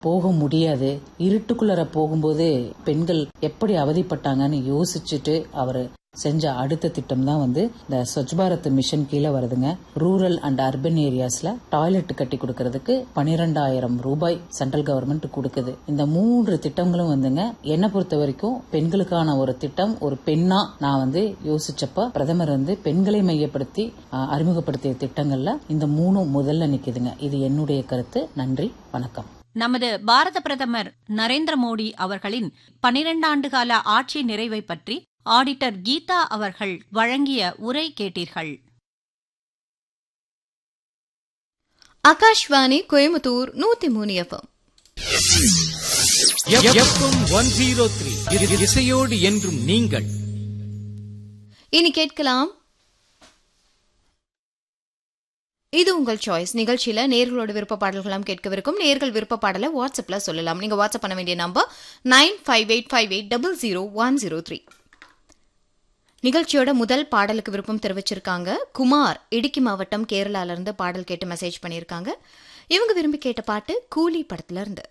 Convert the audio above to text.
போக முடியாது இருட்டுக்குள்ளர போகும்போது பெண்கள் எப்படி அவதிப்பட்டாங்கன்னு யோசிச்சுட்டு அவர் செஞ்ச அடுத்த திட்டம் தான் வந்து இந்த ஸ்வச் பாரத் மிஷன் கீழே வருதுங்க ரூரல் அண்ட் அர்பன் ஏரியாஸ்ல டாய்லெட் கட்டி கொடுக்கறதுக்கு பனிரெண்டாயிரம் ரூபாய் சென்ட்ரல் கவர்மெண்ட் கொடுக்குது இந்த மூன்று திட்டங்களும் வந்துங்க என்னை பொறுத்த வரைக்கும் பெண்களுக்கான ஒரு திட்டம் ஒரு பெண்ணா நான் வந்து யோசிச்சப்ப பிரதமர் வந்து பெண்களை மையப்படுத்தி அஹ், அறிமுகப்படுத்திய திட்டங்கள்ல இந்த மூணும் முதல்ல நிக்குதுங்க இது என்னுடைய கருத்து நன்றி வணக்கம் நமது பாரத பிரதமர் நரேந்திர மோடி அவர்களின் பனிரெண்டாண்டு கால ஆட்சி நிறைவை பற்றி ஆடிட்டர் கீதா அவர்கள் வழங்கிய உரை கேட்டீர்கள் ஆகாஷ்வாணி கோயம்புத்தூர் நூத்தி மூணு FM FM one zero three இசையோடு என்றும் நீங்கள் இனி கேட்கலாம் இது உங்கள் சாய்ஸ் நிகழ்ச்சியில நேர்களோட விருப்ப பாடல்களாம் கேட்கவிருக்கும் நேர்கள் விருப்ப பாடலை வாட்ஸ்அப்ல சொல்லலாம் நீங்க வாட்ஸ்அப் பண்ண வேண்டிய number nine five eight five eight double zero one zero three நிகழ்ச்சியோட முதல் பாடலுக்கு விருப்பம் தெரிவிச்சிருக்காங்க குமார் இடுக்கி மாவட்டம் கேரளால இருந்து பாடல் கேட்டு மெசேஜ் பண்ணியிருக்காங்க இவங்க விரும்பி கேட்ட பாட்டு கூலி படத்துல இருந்து